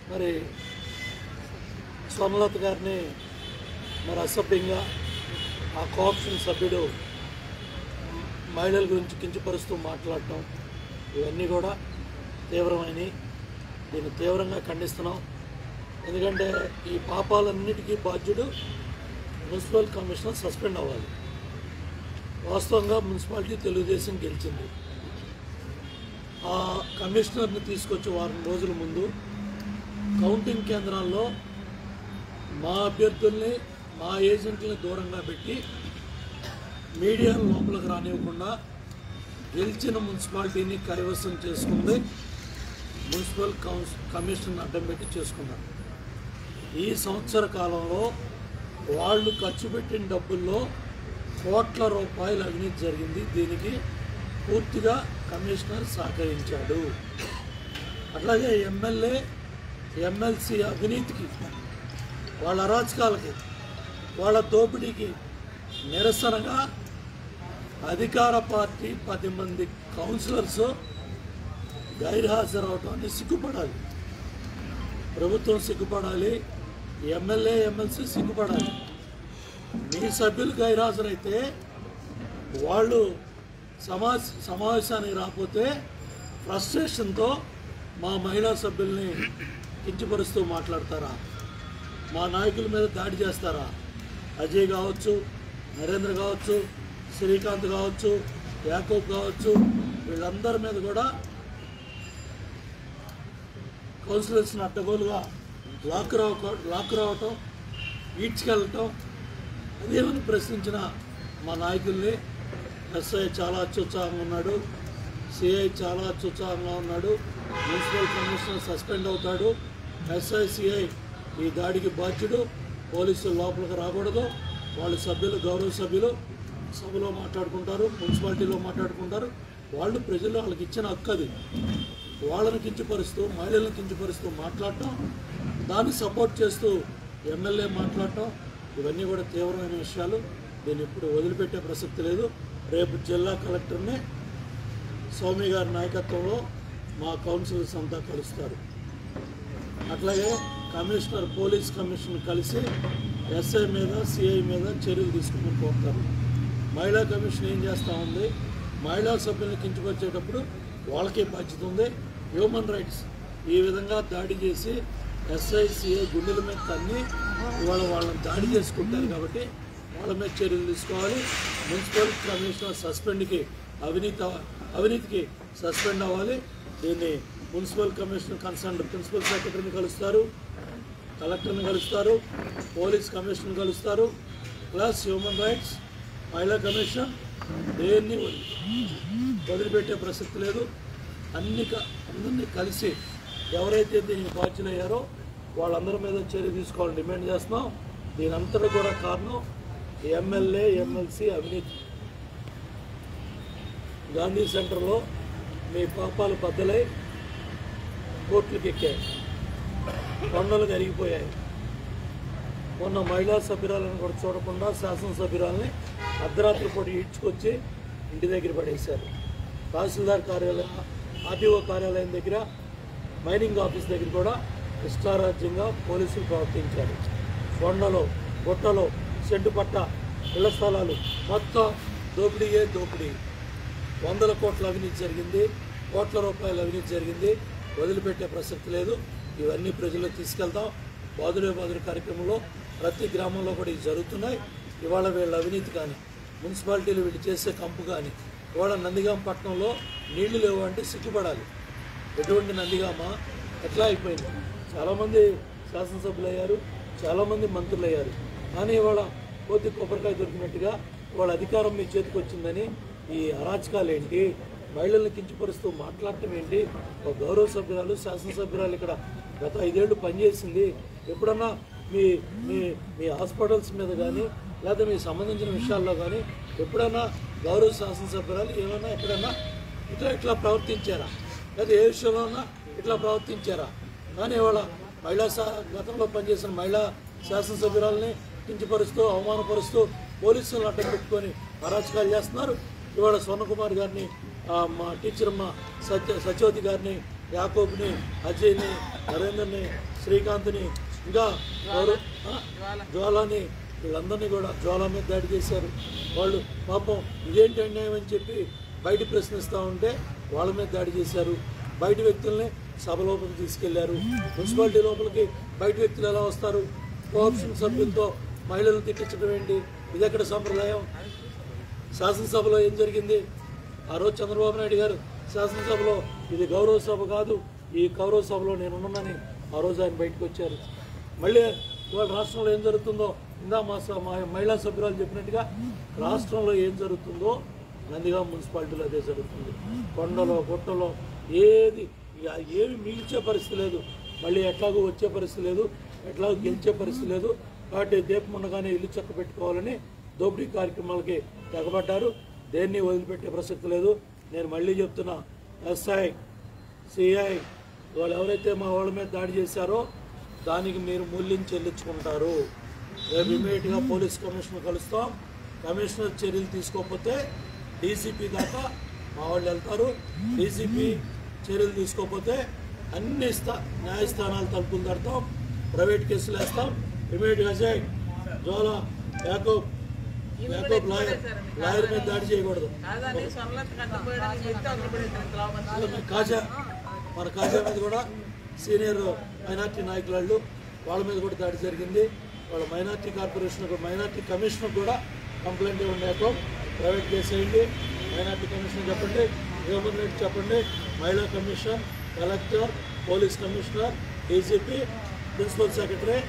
మరి స్వర్ణలత గారిని మరి అసభ్యంగా ఆ కోఆప్షన్ సభ్యుడు మహిళల గురించి కించపరుస్తూ మాట్లాడటం ఇవన్నీ కూడా తీవ్రమైనవి దీన్ని తీవ్రంగా ఖండిస్తున్నాం ఎందుకంటే ఈ పాపాలన్నిటికీ బాధ్యుడు మున్సిపల్ కమిషనర్ సస్పెండ్ అవ్వాలి వాస్తవంగా మున్సిపాలిటీ తెలుగుదేశం గెలిచింది ఆ కమిషనర్ని తీసుకొచ్చి వారం రోజుల ముందు కౌంటింగ్ కేంద్రాల్లో మా అభ్యర్థుల్ని మా ఏజెంట్లని దూరంగా పెట్టి మీడియా లోపలికి రానివ్వకుండా గెలిచిన మున్సిపాలిటీని కైవసం చేసుకుంది మున్సిపల్ కౌన్స్ కమిషన్ అడ్డం పెట్టి చేసుకున్నారు ఈ సంవత్సర కాలంలో వాళ్ళు ఖర్చు పెట్టిన డబ్బుల్లో కోట్ల రూపాయలు అవినీతి జరిగింది దీనికి పూర్తిగా కమిషనర్ సహకరించాడు అట్లాగే ఎమ్మెల్యే ఎమ్మెల్సీ అవినీతికి వాళ్ళ అరాచకాలకి వాళ్ళ దోపిడీకి నిరసనగా అధికార పార్టీ పది మంది కౌన్సిలర్స్ గైర్హాజరవటాన్ని సిగ్గుపడాలి ప్రభుత్వం సిగ్గుపడాలి ఎమ్మెల్యే ఎమ్మెల్సీ సిగ్గుపడాలి మీ సభ్యులు గైర్హాజరైతే వాళ్ళు సమా సమావేశానికి రాకపోతే ఫ్రస్ట్రేషన్తో మా మహిళా సభ్యుల్ని కించపరుస్తూ మాట్లాడతారా మా నాయకుల మీద దాడి చేస్తారా అజయ్ కావచ్చు నరేంద్ర కావచ్చు శ్రీకాంత్ కావచ్చు యాకూబ్ కావచ్చు వీళ్ళందరి మీద కూడా కౌన్సిలర్స్ని అడ్డగోలుగా లాక్ రావ లాక్ రావటం ఈడ్చుకెళ్ళటం అదేమని ప్రశ్నించిన మా నాయకుల్ని ఎస్ఐ చాలా అత్యుత్సాహంగా ఉన్నాడు సిఐ చాలా అత్యుత్సాహంగా ఉన్నాడు మున్సిపల్ కమిషనర్ సస్పెండ్ అవుతాడు ఎస్ఐ సిఐ ఈ దాడికి బాధ్యుడు పోలీసులు లోపలికి రాకూడదు వాళ్ళ సభ్యులు గౌరవ సభ్యులు సభలో మాట్లాడుకుంటారు మున్సిపాలిటీలో మాట్లాడుకుంటారు వాళ్ళు ప్రజలు వాళ్ళకి ఇచ్చిన హక్కు అది వాళ్ళని కించపరుస్తూ మహిళలను కించపరుస్తూ మాట్లాడటం దాన్ని సపోర్ట్ చేస్తూ ఎమ్మెల్యే మాట్లాడటం ఇవన్నీ కూడా తీవ్రమైన విషయాలు దీన్ని ఇప్పుడు వదిలిపెట్టే ప్రసక్తి లేదు రేపు జిల్లా కలెక్టర్ని స్వామి గారి నాయకత్వంలో మా కౌన్సిలర్స్ అంతా కలుస్తారు అట్లాగే కమిషనర్ పోలీస్ కమిషనర్ కలిసి ఎస్ఐ మీద సిఐ మీద చర్యలు తీసుకుని కోరుతారు మహిళా కమిషన్ ఏం చేస్తూ ఉంది మహిళా సభ్యులను కించపరిచేటప్పుడు వాళ్ళకే బాధ్యత ఉంది హ్యూమన్ రైట్స్ ఈ విధంగా దాడి చేసి ఎస్ఐ సిఐ గుండెల మీద తన్ని ఇవాళ వాళ్ళని దాడి చేసుకుంటారు కాబట్టి వాళ్ళ మీద చర్యలు తీసుకోవాలి మున్సిపల్ కమిషనర్ సస్పెండ్కి అవినీతి అవినీతికి సస్పెండ్ అవ్వాలి దీన్ని మున్సిపల్ కమిషనర్ కన్సర్న్ ప్రిన్సిపల్ సెక్రటరీని కలుస్తారు కలెక్టర్ని కలుస్తారు పోలీస్ కమిషనర్ కలుస్తారు ప్లస్ హ్యూమన్ రైట్స్ మహిళా కమిషన్ దేన్ని వదిలిపెట్టే ప్రసక్తి లేదు అన్ని క- అందరినీ కలిసి ఎవరైతే దీనికి బాధ్యులయ్యారో వాళ్ళందరి మీద చర్య తీసుకోవాలని డిమాండ్ చేస్తున్నాం దీని అంతటా కూడా కారణం ఎమ్మెల్యే ఎమ్మెల్సీ అవినీతి గాంధీ సెంటర్లో మీ పాపాలు బద్దలై కోర్టులకు ఎక్కాయి కొండలు కరిగిపోయాయి మొన్న మహిళా సభ్యురాలను కూడా చూడకుండా శాసనసభ్యురాలని అర్ధరాత్రి పూట ఈడ్చుకొచ్చి ఇంటి దగ్గర పడేశారు తహసీల్దార్ కార్యాలయం ఆర్టీఓ కార్యాలయం దగ్గర మైనింగ్ ఆఫీస్ దగ్గర కూడా ఇష్టారాజ్యంగా పోలీసులు ప్రవర్తించారు కొండలో గుట్టలో సెంటు పట్ట ఇళ్ల స్థలాలు మొత్తం దోపిడీయే దోపిడీ వందల కోట్ల అవినీతి జరిగింది కోట్ల రూపాయల అవినీతి జరిగింది వదిలిపెట్టే ప్రసక్తి లేదు ఇవన్నీ ప్రజలకు తీసుకెళ్తాం బాదుడే బాదుడు కార్యక్రమంలో ప్రతి గ్రామంలో కూడా ఇవి జరుగుతున్నాయి ఇవాళ వీళ్ళ అవినీతి కానీ మున్సిపాలిటీలు వీళ్ళు చేసే కంపు కానీ ఇవాళ నందిగాం పట్టణంలో నీళ్లు లేవు అంటే సిగ్గుపడాలి ఎటువంటి నందిగామ ఎట్లా అయిపోయింది చాలామంది శాసనసభ్యులు అయ్యారు చాలామంది మంత్రులు అయ్యారు కానీ ఇవాళ కోతి కొబ్బరికాయ దొరికినట్టుగా వాళ్ళ అధికారం మీ చేతికి వచ్చిందని ఈ అరాచకాలు ఏంటి మహిళల్ని కించపరుస్తూ మాట్లాడటం ఏంటి ఒక గౌరవ సభ్యురాలు శాసనసభ్యురాలు ఇక్కడ గత ఐదేళ్లు పనిచేసింది ఎప్పుడన్నా మీ మీ మీ హాస్పిటల్స్ మీద కానీ లేదా మీకు సంబంధించిన విషయాల్లో కానీ ఎప్పుడైనా గౌరవ శాసనసభ్యురాలు ఏమైనా ఎక్కడైనా ఇట్లా ఇట్లా ప్రవర్తించారా లేదా ఏ విషయంలోనా ఇట్లా ప్రవర్తించారా కానీ ఇవాళ మహిళా శా గతంలో పనిచేసిన మహిళా శాసనసభ్యురాలని కించపరుస్తూ అవమానపరుస్తూ పోలీసులను అడ్డం పెట్టుకొని అరాచకాలు చేస్తున్నారు ఇవాళ స్వర్ణకుమార్ గారిని ఆ, మా టీచర్ అమ్మ సత్య సత్యవతి గారిని యాకోబ్ని అజయ్ని నరేందర్ని శ్రీకాంత్ని ఇంకా ఎవరు? ఆ? జ్వాలని వీళ్ళందరినీ కూడా జ్వాల మీద దాడి చేశారు వాళ్ళు పాపం ఇదేంటి అన్యాయం అని చెప్పి బయట ప్రశ్నిస్తూ ఉంటే వాళ్ళ మీద దాడి చేశారు బయట వ్యక్తుల్ని సభ లోపలికి తీసుకెళ్లారు మున్సిపాలిటీ లోపలికి బయట వ్యక్తులు ఎలా వస్తారు కోఆప్షన్ సభ్యులతో మహిళలను తిట్టించడం ఏంటి ఇది ఎక్కడ సంప్రదాయం శాసనసభలో ఏం జరిగింది ఆ రోజు చంద్రబాబు నాయుడు గారు శాసనసభలో ఇది గౌరవ సభ కాదు ఈ గౌరవ సభలో నేను ఉన్నానని ఆ రోజు ఆయన బయటకు వచ్చారు మళ్ళీ ఇవాళ రాష్ట్రంలో ఏం జరుగుతుందో ఇందా మా స- మా మహిళా సభ్యురాలు చెప్పినట్టుగా రాష్ట్రంలో ఏం జరుగుతుందో నందిగా మున్సిపాలిటీలో అదే జరుగుతుంది కొండలో గుట్టలో ఏది ఇక ఏమి మిగిల్చే పరిస్థితి లేదు మళ్ళీ ఎట్లాగో వచ్చే పరిస్థితి లేదు ఎట్లాగో గెలిచే పరిస్థితి లేదు కాబట్టి దీపం ఉండగానే ఇల్లు చక్క పెట్టుకోవాలని దోపిడీ కార్యక్రమాలకి తెగబడ్డారు దేన్ని వదిలిపెట్టే ప్రసక్తి లేదు నేను మళ్ళీ చెప్తున్నా ఎస్ఐ సిఐ వాళ్ళు ఎవరైతే మా వాళ్ళ మీద దాడి చేశారో దానికి మీరు మూల్యం చెల్లించుకుంటారు రేపు ఇమీడియట్గా పోలీస్ కమిషనర్ కలుస్తాం కమిషనర్ చర్యలు తీసుకోకపోతే డీసీపీ దాకా మా వాళ్ళు వెళ్తారు డీసీపీ చర్యలు తీసుకోకపోతే అన్ని స్థా న్యాయస్థానాలు తలుపులు తడతాం ప్రైవేట్ కేసులు వేస్తాం ఇమీడియట్గా చేయి జోలా యాకూబ్ యాకూబ్ లాయర్ లాయర్ మీద దాడి చేయకూడదు కాదని స్వర్ణలత కట్టపోయడానికి వ్యక్తి అందులో పడేసారు గ్రామం మన కాజా మన కాజా మీద కూడా సీనియర్ మైనార్టీ నాయకులు వాళ్ళు వాళ్ళ మీద కూడా దాడి జరిగింది వాళ్ళ మైనార్టీ కార్పొరేషన్ మైనార్టీ కమిషనర్ కూడా కంప్లైంట్ ఇవ్వండి ప్రైవేట్ కేసు వేయండి మైనార్టీ కమిషనర్ చెప్పండి హ్యూమన్ రైట్స్ చెప్పండి మహిళా commission collector police commissioner DGP principal secretary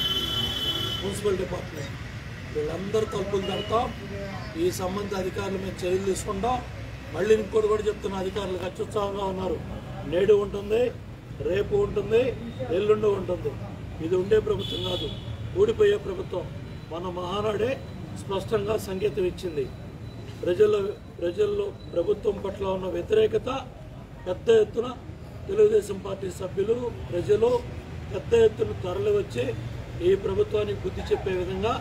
municipal department వీళ్ళందరూ తలుపులు తడతాం ఈ సంబంధిత అధికారుల మీద చర్యలు తీసుకుంటాం మళ్ళీ ఇంకోటి కూడా చెప్తున్న అధికారులు అత్యుత్సాహంగా ఉన్నారు నేడు ఉంటుంది రేపు ఉంటుంది ఎల్లుండి ఉంటుంది ఇది ఉండే ప్రభుత్వం కాదు ఊడిపోయే ప్రభుత్వం మన మహానాడే స్పష్టంగా సంకేతం ఇచ్చింది ప్రజల ప్రజల్లో ప్రభుత్వం పట్ల ఉన్న వ్యతిరేకత పెద్ద ఎత్తున తెలుగుదేశం పార్టీ సభ్యులు ప్రజలు పెద్ద ఎత్తున తరలి వచ్చి ఈ ప్రభుత్వానికి బుద్ధి చెప్పే విధంగా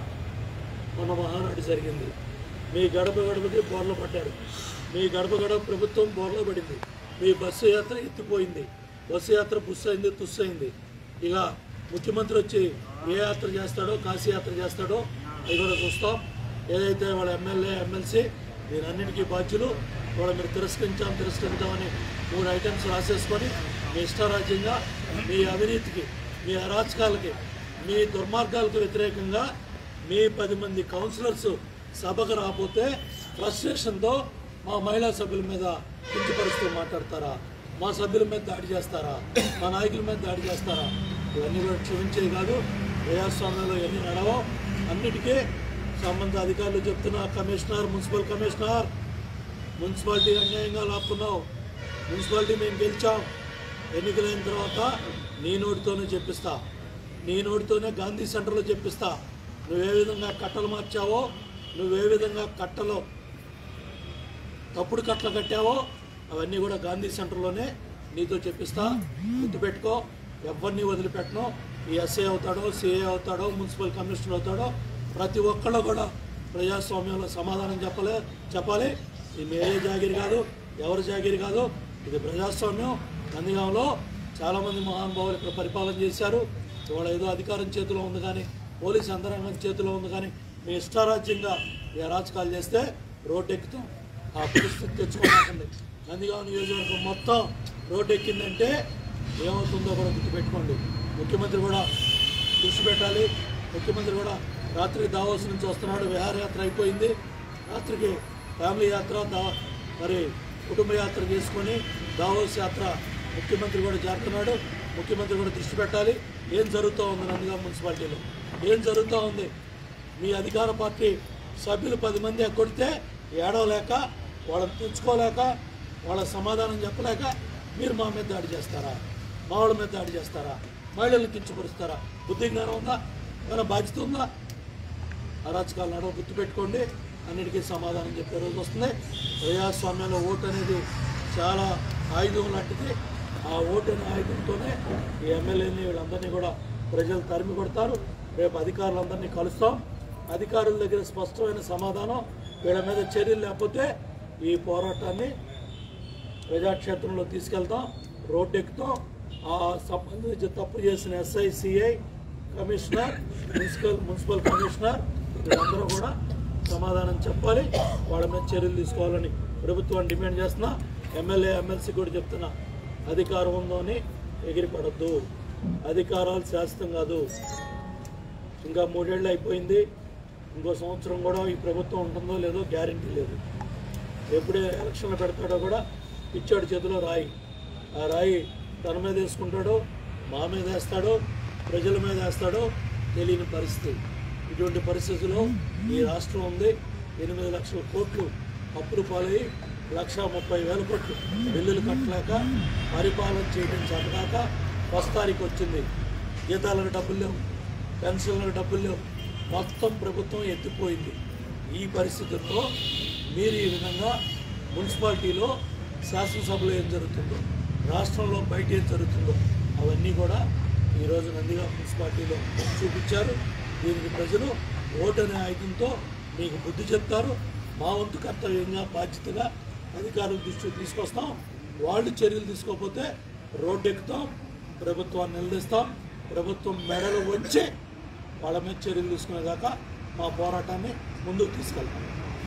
మన మహానాడు జరిగింది మీ గడప గడపకి బోర్లు పడ్డారు మీ గడప గడప ప్రభుత్వం బోర్లో పడింది మీ బస్సు యాత్ర ఎత్తిపోయింది బస్సు యాత్ర బుస్ అయింది తుస్సు అయింది ఇక ముఖ్యమంత్రి వచ్చి ఏ యాత్ర చేస్తాడో కాశీ యాత్ర చేస్తాడో అవి కూడా చూస్తాం ఏదైతే వాళ్ళ ఎమ్మెల్యే ఎమ్మెల్సీ దీనన్నిటికీ బాధ్యులు వాళ్ళ మీరు తిరస్కరించాం తిరస్కరించామని మూడు ఐటమ్స్ రాసేసుకొని మీ ఇష్టారాజ్యంగా మీ అవినీతికి మీ అరాచకాలకి మీ దుర్మార్గాలకు వ్యతిరేకంగా మీ పది మంది కౌన్సిలర్స్ సభకు రాకపోతే ఫ్రస్ట్రేషన్తో మా మహిళా సభ్యుల మీద కించపరుస్తూ మాట్లాడతారా మా సభ్యుల మీద దాడి చేస్తారా మా నాయకుల మీద దాడి చేస్తారా ఇవన్నీ కూడా క్షమించేవి కాదు ప్రజాస్వామ్యంలో ఎన్ని నడవో అన్నిటికీ సంబంధ అధికారులు చెప్తున్న కమిషనర్ మున్సిపల్ కమిషనర్ మున్సిపాలిటీ అన్యాయంగా లాక్కున్నావు మున్సిపాలిటీ మేము గెలిచాం ఎన్నికలైన తర్వాత నీ నోటితోనే చెప్పిస్తా నీ నోటితోనే గాంధీ సెంటర్లో చెప్పిస్తా నువ్వే విధంగా కట్టలు మార్చావో నువ్వే విధంగా కట్టలు తప్పుడు కట్టలు కట్టావో అవన్నీ కూడా గాంధీ సెంటర్లోనే నీతో చెప్పిస్తా గుర్తుపెట్టుకో ఎవరిని వదిలిపెట్టను ఈ ఎస్ఐ అవుతాడో సిఐ అవుతాడో మున్సిపల్ కమిషనర్ అవుతాడో ప్రతి ఒక్కళ్ళు కూడా ప్రజాస్వామ్యంలో సమాధానం చెప్పలే చెప్పాలి ఇది మేరే జాగిరి కాదు ఎవరి జాగిరి కాదు ఇది ప్రజాస్వామ్యం నందిగాంలో చాలామంది మహానుభావులు ఇక్కడ పరిపాలన చేశారు ఇవాళ ఏదో అధికారం చేతిలో ఉంది కానీ పోలీస్ యంత్రాంగం చేతిలో ఉంది కానీ మీ ఇష్టారాజ్యంగా ఈ అరాచకాలు చేస్తే రోడ్డు ఎక్కుతాం ఆ పరిస్థితి తెచ్చుకోవాల్సింది నందిగాం నియోజకవర్గం మొత్తం రోడ్డు ఎక్కిందంటే ఏమవుతుందో కూడా గుర్తుపెట్టుకోండి ముఖ్యమంత్రి కూడా దృష్టి పెట్టాలి ముఖ్యమంత్రి కూడా రాత్రి దావోస్ నుంచి వస్తున్నాడు విహారయాత్ర అయిపోయింది రాత్రికి ఫ్యామిలీ యాత్ర దా మరి కుటుంబ యాత్ర చేసుకొని దావోస్ యాత్ర ముఖ్యమంత్రి కూడా చేరుతున్నాడు ముఖ్యమంత్రి కూడా దృష్టి పెట్టాలి ఏం జరుగుతూ ఉంది నందిగాం మున్సిపాలిటీలో ఏం జరుగుతూ ఉంది మీ అధికార పార్టీ సభ్యులు పది మంది కొడితే ఏడవలేక వాళ్ళని తెచ్చుకోలేక వాళ్ళ సమాధానం చెప్పలేక మీరు మా మీద దాడి చేస్తారా మా వాళ్ళ మీద దాడి చేస్తారా మహిళలను కించపరుస్తారా బుద్ధి జ్ఞానం ఉందా ఏమైనా బాధ్యత ఉందా అరాచకాలు నడవ గుర్తుపెట్టుకోండి అన్నిటికీ సమాధానం చెప్పే రోజు వస్తుంది ప్రజాస్వామ్యంలో ఓటు అనేది చాలా ఆయుధం లాంటిది ఆ ఓటు అనే ఆయుధంతోనే ఈ ఎమ్మెల్యేని వీళ్ళందరినీ కూడా ప్రజలు తరిమి కొడతారు రేపు అధికారులందరినీ కలుస్తాం అధికారుల దగ్గర స్పష్టమైన సమాధానం వీళ్ళ మీద చర్యలు లేకపోతే ఈ పోరాటాన్ని ప్రజాక్షేత్రంలో తీసుకెళ్తాం రోడ్డు ఎక్కుతాం ఆ సంబంధించి తప్పు చేసిన SI CI commissioner municipal municipal commissioner వీళ్ళందరూ కూడా సమాధానం చెప్పాలి వాళ్ళ మీద చర్యలు తీసుకోవాలని ప్రభుత్వాన్ని డిమాండ్ చేస్తున్నా ఎమ్మెల్యే ఎమ్మెల్సీ కూడా చెప్తున్నా అధికారం ఉందని ఎగిరిపడద్దు అధికారాలు శాశ్వతం కాదు ఇంకా మూడేళ్ళు అయిపోయింది ఇంకో సంవత్సరం కూడా ఈ ప్రభుత్వం ఉంటుందో లేదో గ్యారంటీ లేదు ఎప్పుడే ఎలక్షన్లు పెడతాడో కూడా ఇచ్చాడు చేతిలో రాయి ఆ రాయి తన మీద వేసుకుంటాడో మా మీద వేస్తాడో ప్రజల మీద వేస్తాడో తెలియని పరిస్థితి ఇటువంటి పరిస్థితుల్లో ఈ రాష్ట్రం ఉంది ఎనిమిది లక్షల కోట్లు అప్పులు పాలయ్యి లక్ష ముప్పై వేల కోట్లు బిల్లులు కట్టలేక పరిపాలన చేయడం చేతకాక వస్తానికి వచ్చింది జీతాలకు డబ్బులు లేవు పెన్షన్లకు డబ్బులు లేవు మొత్తం ప్రభుత్వం ఎత్తిపోయింది ఈ పరిస్థితుల్లో మీరు ఈ విధంగా మున్సిపాలిటీలో శాసనసభలో ఏం జరుగుతుందో రాష్ట్రంలో బయట ఏం జరుగుతుందో అవన్నీ కూడా ఈరోజు నందిగా మున్సిపాలిటీలో చూపించారు దీనికి ప్రజలు ఓటు అనే ఆయుధంతో మీకు బుద్ధి చెప్తారు మా వంతు కర్తవ్యంగా బాధ్యతగా అధికారుల దృష్టికి తీసుకొస్తాం వాళ్ళు చర్యలు తీసుకోకపోతే రోడ్డు ఎక్కుతాం ప్రభుత్వాన్ని నిలదీస్తాం ప్రభుత్వం మెడలు వచ్చి వాళ్ళ మీద చర్యలు తీసుకునేదాకా మా పోరాటాన్ని ముందుకు తీసుకెళ్తాం